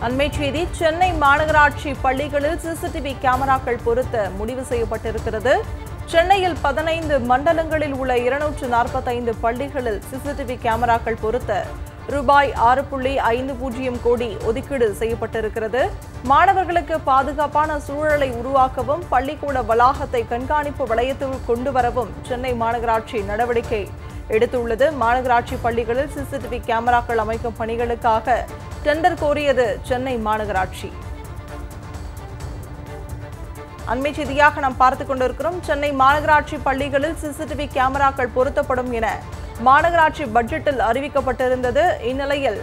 அண்மை செய்தி சென்னை மாநகராட்சி பள்ளிகளில் சிசிடிவி கேமராக்கள் பொருத்த முடிவு செய்யப்பட்டிருக்கிறது சென்னையில் பதினைந்து மண்டலங்களில் உள்ள இருநூற்று நாற்பத்தைந்து பள்ளிகளில் சிசிடிவி கேமராக்கள் பொருத்த ரூபாய் ஆறு புள்ளி ஐந்து பூஜ்ஜியம் கோடி ஒதுக்கீடு செய்யப்பட்டிருக்கிறது மாணவர்களுக்கு பாதுகாப்பான சூழலை உருவாக்கவும் பள்ளிக்கூட வளாகத்தை கண்காணிப்பு வளையத்தில் கொண்டு வரவும் சென்னை மாநகராட்சி நடவடிக்கை எடுத்துள்ளது மாநகராட்சி பள்ளிகளில் சிசிடிவி கேமராக்கள் அமைக்கும் பணிகளுக்காக டெண்டர் கோரியது சென்னை மாநகராட்சி அண்மை செய்தியாக நாம் பார்த்துக் கொண்டிருக்கிறோம் சென்னை மாநகராட்சி பள்ளிகளில் சிசிடிவி கேமராக்கள் பொருத்தப்படும் என மாநகராட்சி பட்ஜெட்டில் அறிவிக்கப்பட்டிருந்தது இந்நிலையில்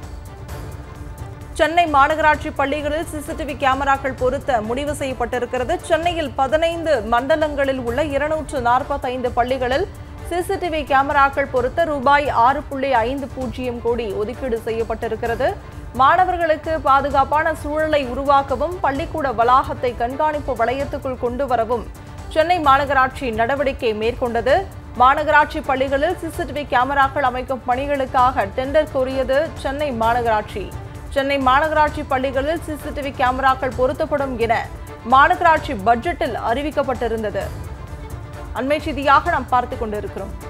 சென்னை மாநகராட்சி பள்ளிகளில் சிசிடிவி கேமராக்கள் பொருத்த முடிவு செய்யப்பட்டிருக்கிறது சென்னையில் பதினைந்து மண்டலங்களில் உள்ள இருநூற்று நாற்பத்தைந்து பள்ளிகளில் சிசிடிவி கேமராக்கள் பொருத்த ரூபாய் ஆறு புள்ளி ஐந்து பூஜ்ஜியம் கோடி ஒதுக்கீடு செய்யப்பட்டிருக்கிறது மாணவர்களுக்கு பாதுகாப்பான சூழலை உருவாக்கவும் பள்ளிக்கூட வளாகத்தை கண்காணிப்பு வளையத்துக்குள் கொண்டு வரவும் சென்னை மாநகராட்சி நடவடிக்கை மேற்கொண்டது மாநகராட்சி பள்ளிகளில் சிசிடிவி கேமராக்கள் அமைக்கும் பணிகளுக்காக டெண்டர் கோரியது சென்னை மாநகராட்சி சென்னை மாநகராட்சி பள்ளிகளில் சிசிடிவி கேமராக்கள் பொருத்தப்படும் என மாநகராட்சி பட்ஜெட்டில் அறிவிக்கப்பட்டிருந்தது அண்மை செய்தியாக நாம் பார்த்துக் கொண்டிருக்கிறோம்